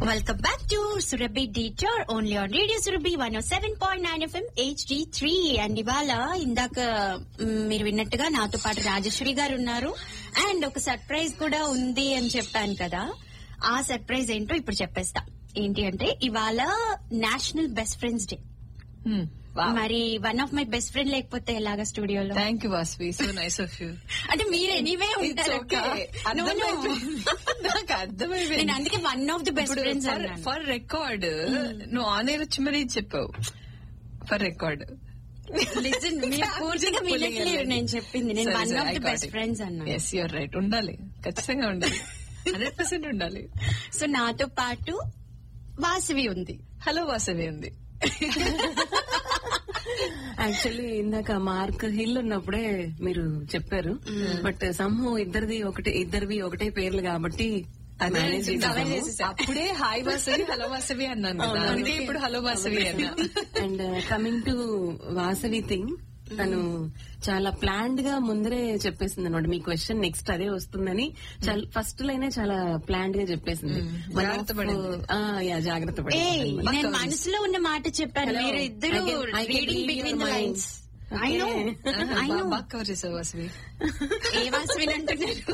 Welcome back to Surabhi డీచర్ only on radio Surabhi one seven point nine FM HD three and ఇవాళ ఇందాక మ్, మీరు విన్నట్టుగా నాతో పాటు రాజేశ్వరి గారు ఉన్నారు అండ్ ఒక సర్ప్రైజ్ కూడా ఉంది అని చెప్పాను కదా ఆ సర్ప్రైజ్ ఏంటో ఇప్పుడు చెప్పేస్తా ఏంటి అంటే ఇవాళ నేషనల్ బెస్ట్ ఫ్రెండ్స్ డే మరి one of my best friend లేకపోతే ఎలాగా స్టూడియోలో thank you Vasavi so nice of you అంటే మీరు ఎనీవే ఉంటారు నాకు అర్థమైపోయింది నేను అందుకే one of the best friends అన్నాను ఫర్ రికార్డ్ నువ్వు ఆన్ ఎయిర్ వచ్చి మరీ చెప్పావు ఫర్ రికార్డ్ లిసన్ మీరు పూర్తిగా వినట్లేదు నేను చెప్పింది నేను one of the best friends అన్నాను ఎస్ యూర్ రైట్ ఉండాలి ఖచ్చితంగా ఉండాలి హండ్రెడ్ పర్సెంట్ ఉండాలి సో నాతో పాటు వాసవి ఉంది హలో వాసవి ఉంది యాక్చువల్లీ ఇందాక మార్క్ హిల్ ఉన్నప్పుడే మీరు చెప్పారు బట్ సంహం ఇద్దరిది ఒకటే ఇద్దరివి ఒకటే పేర్లు కాబట్టి అదే manage cover చేసాము. చేసేసా. అప్పుడే హాయ్ వాసవి హలో వాసవి అన్నాను కదా అందుకే ఇప్పుడు హలో వాసవి అన్నా and coming to Vasavi thing తను చాలా ప్లాన్డ్ గా ముందరే చెప్పేసింది అనమాట మీ క్వశ్చన్ నెక్స్ట్ అదే వస్తుందని ఫస్ట్ లైనే చాలా ప్లాన్డ్ గా చెప్పేసింది One జాగ్రత్త of- పడింది. ఆ, yeah, జాగ్రత్త ఏ పడింది నేను మనసులో ఉన్న మాట చెప్పాను Hello. మీరు ఇద్దరు I can- I can reading read between your the mind. Lines I know I know బాగా కవర్ చేసావు వాసవి ఏ వాసవి అంటున్నారు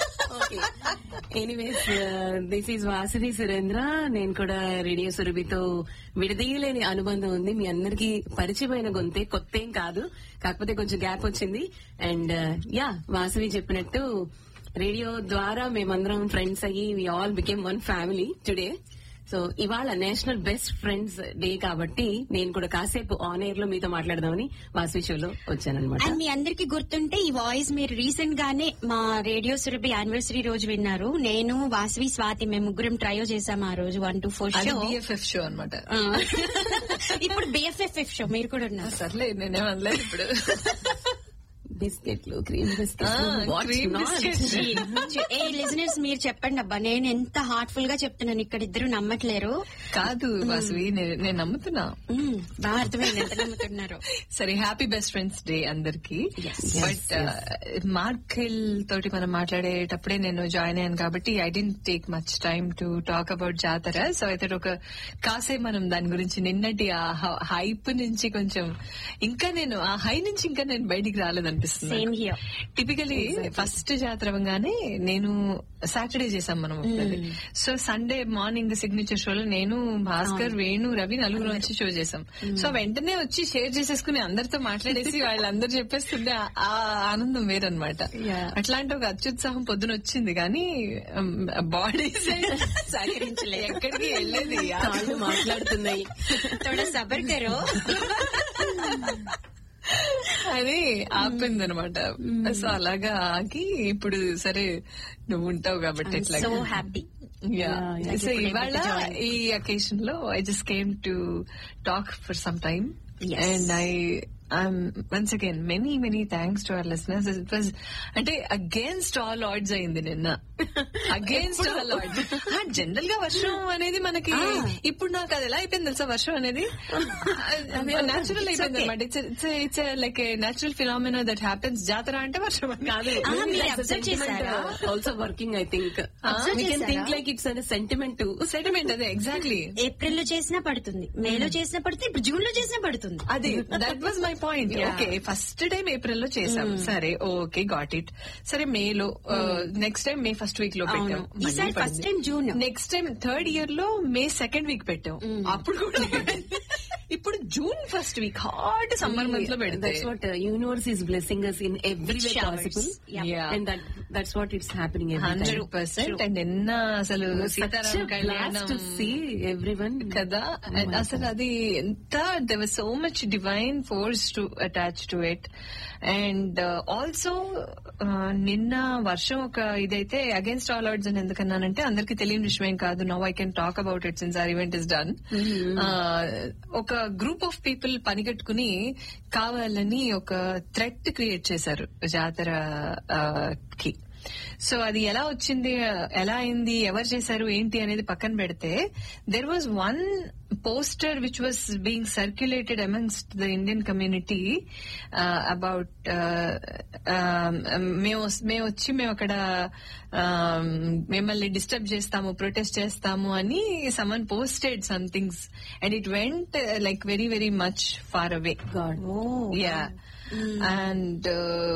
anyways this is Vasavi Surendra నేను కూడా రేడియో సురభితో విడదీయలేని అనుబంధం ఉంది మీ అందరికి పరిచయమైన గొంతే కొత్త ఏం కాదు కాకపోతే కొంచెం గ్యాప్ వచ్చింది అండ్ యా వాసవి చెప్పినట్టు రేడియో ద్వారా మేమందరం ఫ్రెండ్స్ అయ్యి we all became one family today so ఇవాళ నేషనల్ బెస్ట్ ఫ్రెండ్స్ డే కాబట్టి నేను కూడా కాసేపు ఆన్ ఎయిర్ లో మీతో మాట్లాడదామని వాసవి షోలో వచ్చానన్నమాట అండ్ మీ అందరికి గుర్తుంటే ఈ వాయిస్ మీరు రీసెంట్ గానే మా రేడియో సురభి యానివర్సరీ రోజు విన్నారు నేను వాసవి స్వాతి మేము ముగ్గురం ట్రయో చేసాం ఆ రోజు వన్ టూ ఫోర్ అది షో బిఎఫ్ఎఫ్ షో అనమాట ఇప్పుడు బిఎఫ్ఎఫ్ షో మీరు కూడా ఉన్నారు సర్లే నేనేం అనలేదు ఇప్పుడు బిస్కెట్లు క్రీమ్ Ah, బిస్కెట్లు cream biscuits. ఏ లిజనర్స్ మీరు చెప్పండి అబ్బా నేను ఎంత హార్ట్ఫుల్ గా చెప్తున్నాను ఇక్కడ ఇద్దరు నమ్మట్లేరు కాదు వాసవి నే- నేను నమ్ముతున్నా మ్మ్, బాగా అర్థమైంది ఎంత నమ్ముతున్నారు సరే హ్యాపీ బెస్ట్ ఫ్రెండ్స్ డే అందరికి Yes. బట్ మార్క్ హిల్ తోటి మనం మాట్లాడేటప్పుడే నేను జాయిన్ అయ్యాను కాబట్టి I didn't take much time to talk about jatara so అయితే ఒక కాసే మనం దాని గురించి నిన్నటి ఆ హైప్ నుంచి కొంచెం ఇంకా నేను ఆ హై నుంచి ఇంకా నేను బయటికి రాలేదనిపిస్తుంది సేమ్ హియర్ టిపికలీ ఫస్ట్ జాతర అవగానే నేను సాటర్డే చేసాం మనం సో సండే మార్నింగ్ సిగ్నేచర్ షోలో నేను భాస్కర్ వేణు రవి నలుగురు వచ్చి షో చేసాం సో వెంటనే వచ్చి షేర్ చేసేసుకుని అందరితో మాట్లాడేసి వాళ్ళందరూ చెప్పేస్తుంటే ఆ- ఆ ఆనందం వేరనమాట Yeah. అట్లాంటి ఒక అత్యుత్సాహం పొద్దున వచ్చింది కానీ బాడీ సహకరించలేదు. ఎక్కడికి వెళ్ళేది కాళ్ళు మాట్లాడుతున్నాయి థోడా సబర్ కరో అని ఆపింది అనమాట సో అలాగా ఆగి ఇప్పుడు సరే నువ్వు ఉంటావు కాబట్టి ఎట్లా so happy Yeah. Yeah, yeah. So ఇవాళ ఈ అకేషన్ లో I just came to talk for some time Yes. And I I'm once again many many thanks to our listeners it was అంటే అగేన్స్ట్ ఆల్ ఆర్డ్స్ అయింది నిన్న against all ఆర్డ్స్ general గా వర్షం అనేది మనకి ఇప్పుడు నాకు అది ఎలా అయిపోయింది తెలుసా వర్షం అనేది న్యాచురల్ అయిపోయింది అనమాట it's it's like natural phenomena that happens జాతర అంటే వర్షం అని కాదు Ah, మీరు observe చేశారా? Also working I think Observe చేశారా? Think like it's an sentiment settlement అదే ఎగ్జాక్ట్లీ ఏప్రిల్ లో చేసినా పడుతుంది మేలో చేసినా పడుతుంది ఇప్పుడు జూన్ లో చేసినా పడుతుంది అది that was my point Yeah. Okay first time April లో చేసాం సరే ఓకే గాట్ ఇట్ సరే మే లో next time May first week లో పెట్టాం అవును. ఈసారి first time June. Next time third year లో మే సెకండ్ వీక్ పెట్టాం అప్పుడు కూడా ఇప్పుడు June first week hot summer month లో పెడితే that's what universe is blessing us in every way Showers. Possible Yeah. And that that's what it's happening hundred percent and ఎన్న అసలు Sitaram Kalyanam to see everyone కదా And అసలు అది ఎంత there was so much divine force to attach to it and also నిన్న వర్షం ఒక ఇదైతే అగేన్స్ట్ ఆల్ అవుట్స్ అని ఎందుకన్నానంటే అందరికి తెలియని విషయం ఏం కాదు now I can talk about it since our event is done ఒక గ్రూప్ ఆఫ్ పీపుల్ పనిగట్టుకుని కావాలని ఒక థ్రెట్ క్రియేట్ చేశారు జాతర ఆ, కి సో అది ఎలా వచ్చింది ఎలా అయింది ఎవరు చేశారు ఏంటి అనేది పక్కన పెడితే there was one poster which was being circulated amongst the Indian community about మేము మేము వచ్చి మేము అక్కడ um, మిమ్మల్ని డిస్టర్బ్ చేస్తాము ప్రొటెస్ట్ చేస్తాము అని someone posted some things and it went like very very much far away God yeah and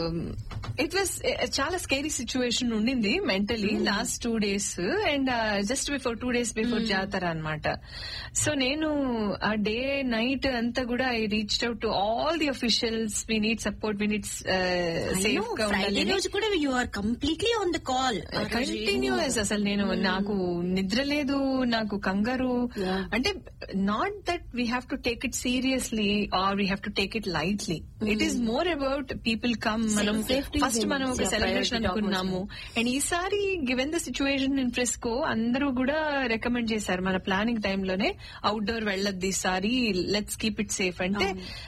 it was చాలా స్కేరీ సిచ్యువేషన్ ఉండింది mentally last two days and just before two days before జాతర అన్నమాట so నేను ఆ day night అంతా కూడా I reach out to all the officials we need support we need safe గా Friday ఉండాలి రోజు కూడా you are completely on the call continuous అసలు నేను నాకు నిద్ర లేదు నాకు కంగారు Yeah. అంటే not that we have to take it seriously or we have to take it lightly it is more about people come మనం Safety is ఫస్ట్ మనం ఒక yeah, సెలబ్రేషన్ priority అనుకున్నాము అండ్ ఈసారి given the situation in fresco అందరూ కూడా recommend చేశారు మన planning టైంలోనే అవుట్డోర్ వెళ్ళొద్దు ఈసారి లెట్స్ కీప్ ఇట్ సేఫ్ అంటే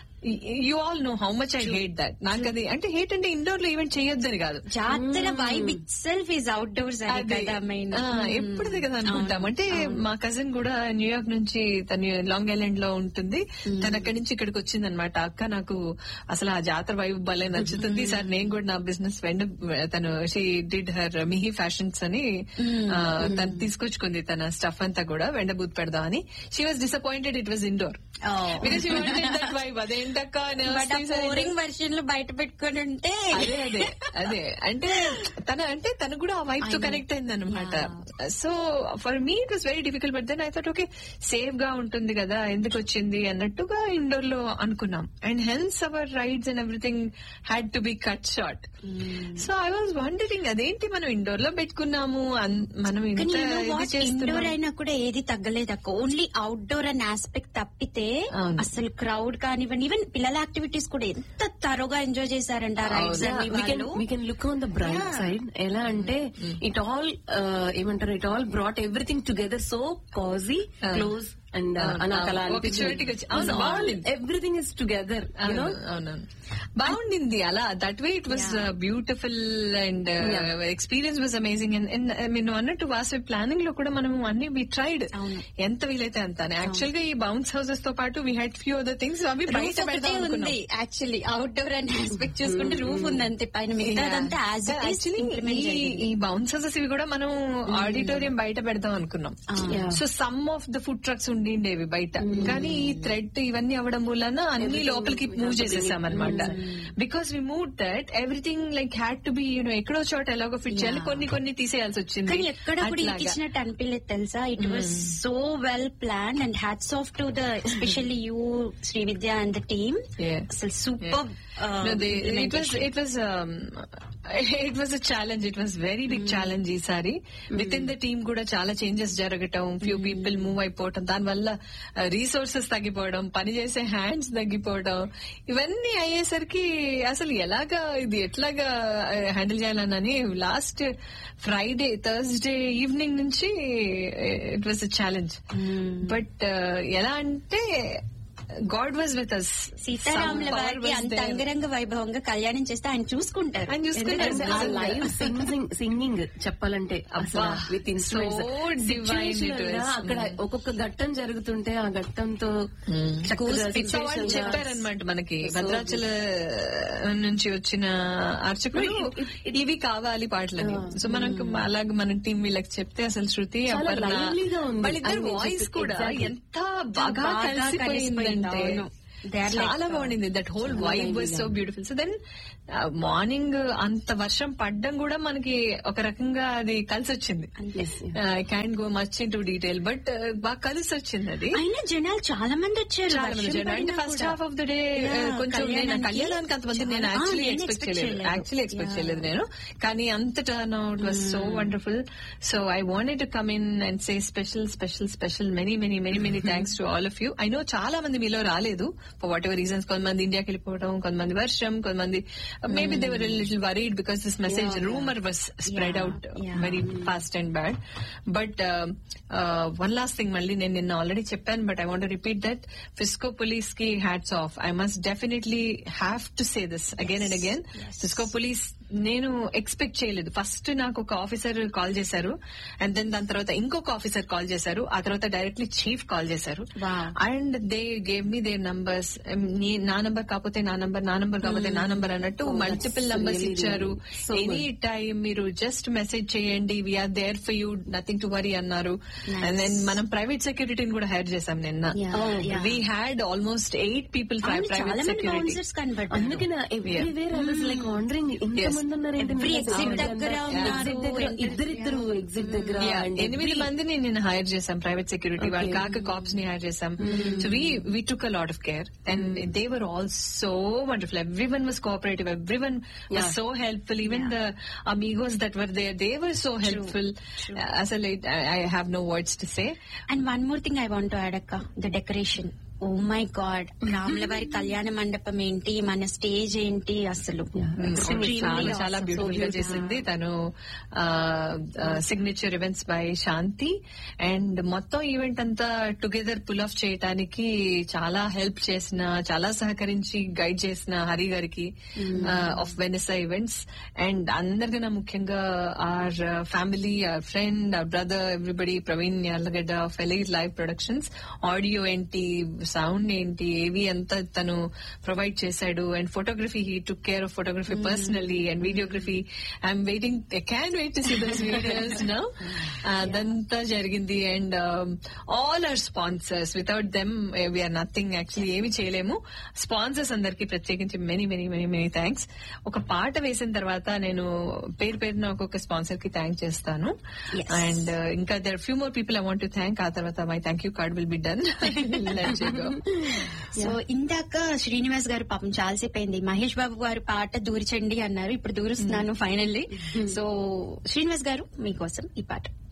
you all know how much I hate that నాకు అది అంటే హేట్ అంటే ఇండోర్ లో ఈవెంట్ చేయొద్దని కాదు జాతర vibe itself is outdoors అది అదే. కదా మెయిన్ ఆ, ఎప్పుడుది కదా అనుకుంటాం అంటే మా కజిన్ కూడా న్యూయార్క్ నుంచి తను లాంగ్ ఐలాండ్ లో ఉంటుంది తను అక్కడి నుంచి ఇక్కడికి వచ్చింది అనమాట అక్క నాకు అసలు ఆ జాతర వైబ్ భలే నచ్చుతుంది సార్ నేను కూడా నా బిజినెస్ వెండ తను she did her Mihi fashions అని ఆ, తను తీసుకొచ్చుకుంది తన స్టఫ్ అంతా కూడా వెండ బూత్ పెడదామని she was disappointed it was indoor because vibe అదేంటక్క అని బట్ ఆ వస్తే సరే. పోరింగ్ వర్షన్ లో బయట పెట్టుకొని ఉంటే అదే అదే అదే అంటే తన అంటే తను కూడా ఆ వైఫ్ తో కనెక్ట్ అయింది అనమాట so for me it was very difficult but then I thought okay safe గా ఉంటుంది కదా ఎందుకు వచ్చింది అన్నట్టుగా ఇండోర్ లో అనుకున్నాం and hence our rides and everything had to be cut short so I was wondering అదేంటి మనం ఇండోర్ లో పెట్టుకున్నాము అన్- మనం ఇంత కానీ ఇది ఇండోర్ చేస్తున్నాం అయినా కూడా ఏది తగ్గలేదు అక్క ఓన్లీ అవుట్డోర్ అనే ఆస్పెక్ట్ తప్పితే అవును. అసలు క్రౌడ్ కానివ్వండి ఈవెన్ పిల్లల యాక్టివిటీస్ కూడా ఎంత తరోగా ఎంజాయ్ చేశారంట రైడ్స్ అన్ని వాళ్ళు we can look on the bright side ఎలా అంటే ఇట్ ఆల్ ఏమంటారు it all brought everything together so cosy close and నాకు అలా ఒక చోటికి వచ్చి- అవును, బాగుంది. ఎవ్రీథింగ్ ఇస్ టుగెదర్ యూనో అవును, అవునవును బాగుండింది అలా that way it was beautiful and experience was amazing and మీరు అన్నట్టు వాసవి ప్లానింగ్ లో కూడా మనం అన్ని వి ట్రైడ్ ఎంత వీలైతే అంత యాక్చువల్ గా ఈ బౌన్స్ హౌసెస్ తో పాటు we had few other things అవి రూఫ్ బయట ఒకటే పెడదాం ఉంది అనుకున్నాం యాక్చువల్లీ అవుట్డోర్ అనే ఆస్పెక్ట్ చూసుకుంటే రూఫ్ ఉంది అంతే పైన మిగతా అదంతా యాజ్ యాక్చువల్లీ ఈ బౌన్స్ హౌసెస్ ఇవి కూడా మనం ఆడిటోరియం బయట పెడదాం అనుకున్నాం Yeah. So some of the food trucks ఉండిండేవి బయట కానీ ఈ థ్రెడ్ ఇవన్నీ అవ్వడం వలన అన్ని లోపలికి మూవ్ చేసేసాం అనమాట because we move that everything like had to be you know ఎక్కడో చోట ఎలాగో ఫిట్ చేయాలి కొన్ని కొన్ని తీసేయాల్సి వచ్చింది కానీ ఎక్కడ కూడా అట్లాగా. ఇచ్చినట్టు అనిపించలేదు తెలుసా it was so well plan and hats off to the especially you Shri Vidya and the team Yeah. అసలు super No, they, it was it was um, it was a challenge. It was very big challenge ఈసారి with in the team కూడా చాలా changes జరగటం few people move అయిపోవటం దాని వల్ల resources తగ్గిపోవడం పని చేసే హ్యాండ్స్ తగ్గిపోవడం ఇవన్నీ అయ్యేసరికి అసలు ఎలాగా ఇది ఎట్లాగా హ్యాండిల్ చేయాలనని లాస్ట్ ఫ్రైడే థర్స్డే ఈవినింగ్ నుంచి it was a challenge but ఎలా అంటే గాడ్ వాజ్ విత్ అస్ సీతారాముల వారికి అంత అంగరంగ వైభవంగా కళ్యాణం చేస్తే ఆయన చూసుకుంటారు ఆయన చూసుకుంటారు. ఎందుకంటే ఆ లైవ్ సింగింగ్ సింగింగ్ చెప్పాలంటే అబ్బా, with instruments so divine it was. అక్కడ ఒక్కొక్క ఘట్టం జరుగుతుంటే ఆ ఘట్టంతో చక్కగా సో వాళ్ళు situation గా- చెప్పారనమాట మనకి భద్రాచల నుంచి వచ్చిన అర్చకుడు ఇవి కావాలి పాటలని సో మనకు అలాగే మన టీం వీళ్ళకి చెప్తే అసలు శృతి చాలా అపర్ణ lively గా ఉంది. వాళ్ళిద్దరు అది వాయిస్ చెప్పి- కూడా exactly. ఎంత బాగా బాగా కలిసిపోయిందంటే కలిసిపోయింది, అవును. They are like, చాలా బాగుండింది that whole vibe was so beautiful so then morning అంత వర్షం పడ్డం కూడా మనకి ఒక రకంగా అది కలిసి వచ్చింది Yes, I can go much into detail but బాగా కలిసి వచ్చింది అది అయినా జనాలు చాలా మంది వచ్చారు చాలా మంది వర్షం జనం. అంటే పడినా ఫస్ట్ కూడా. Half of the day Yeah, కొంచెం నేను కళ్యాణానికి కళ్యాణానికి అంతమంది నేను చాలా- యాక్చువల్లీ ఆ, నేను ఎక్స్పెక్ట్ expect చేయలేదు చేయలేదు. Actually expect Yeah. చేయలేదు నేను కానీ అంత turn out was so wonderful so I wanted to come in and say special special special many many many many thanks to all of you I know చాలా మంది మీలో రాలేదు ఫర్ వాట్ ఎవర్ రీజన్స్ కొంతమంది ఇండియాకి వెళ్ళిపోవడం కొంతమంది వర్షం కొంతమంది maybe they were little worried because this message rumour was spread Yeah, out yeah. Very fast and bad but one last thing మళ్ళీ నేను నిన్న ఆల్రెడీ చెప్పాను but I want repeat that Frisco police కి hats off I must definitely have to say this again and again Frisco police నేను expect చేయలేదు first నాకు ఒక officer call చేశారు అండ్ దెన్ దాని తర్వాత ఇంకొక ఆఫీసర్ కాల్ చేశారు ఆ తర్వాత డైరెక్ట్లీ చీఫ్ కాల్ చేశారు Wow. And they gave me their numbers నా నంబర్ కాకపోతే నా నంబర్ నా నంబర్ కాకపోతే నా నంబర్ అన్నట్టు Oh, multiple that's numbers really ఇచ్చారు good. So ఎనీ టైం మీరు జస్ట్ మెసేజ్ చేయండి we're there for you nothing to worry అన్నారు అండ్ దెన్ మనం ప్రైవేట్ సెక్యూరిటీని కూడా హైర్ చేశాం నిన్న Yeah. Oh, yeah. We had almost eight people అవును, చాలా ప్రైవేట్ మంది సెక్యూరిటీ బౌన్సర్స్ కనబడ్డారు అందుకే నా everywhere I was like wondering ఎంత Yes. మంది ఉన్నారు ఏంటి Every మీరు exit అసలు దగ్గర అంతా- ఉన్నారు. exit దగ్గర ఇద్దరిద్దరు ఎగ్జిట్ దగ్గర Yeah, and ఎనిమిది every- మందిని నేను హైర్ చేశాం ప్రైవేట్ సెక్యూరిటీ వాళ్ళు Okay. కాక కాప్స్ ని హైర్ చేశాం so we we took a lot of care and they were all so wonderful everyone was cooperative everyone Yeah. Was so helpful even the amigos that were there they were so helpful అసలు I have no words to say and one more thing I want add అక్క the decoration oh my God రాముల వారి కళ్యాణ మండపం ఏంటి మన stage ఏంటి అసలు Extremely చాలా awesome. చాలా బ్యూటిఫుల్ గా చేసింది తను signature events by Shanti and మొత్తం ఈవెంట్ అంతా టుగెదర్ పుల్ ఆఫ్ చేయటానికి చాలా హెల్ప్ చేసిన చాలా సహకరించి గైడ్ చేసిన హరి గారికి ఆఫ్ వెనిసా ఈవెంట్స్ అండ్ అందరికన్నా ముఖ్యంగా our family our friend our brother everybody Praveen Yarlagadda of Elite Live Productions audio ఏంటి సౌండ్ ఏంటి ఏవి అంతా తను ప్రొవైడ్ చేశాడు and photography he took care of photography personally and videography I'm waiting can wait to see those videos no అదంతా జరిగింది and all our sponsors without them we're nothing actually ఏమి చేయలేము స్పాన్సర్స్ అందరికి ప్రత్యేకించి many many many many thanks ఒక పాట వేసిన తర్వాత నేను పేరు పేరున ఒక్కొక్క స్పాన్సర్ కి థ్యాంక్ చేస్తాను Yes. అండ్ ఇంకా there few more people I want to thank ఆ తర్వాత my thank you card will be done so ఇందాక శ్రీనివాస్ గారు పాపం చాలాసేపు అయింది మహేష్ బాబు గారు పాట దూర్చండి అన్నారు ఇప్పుడు దూరుస్తున్నాను ఫైనల్లీ సో శ్రీనివాస్ గారు మీకోసం ఈ పాట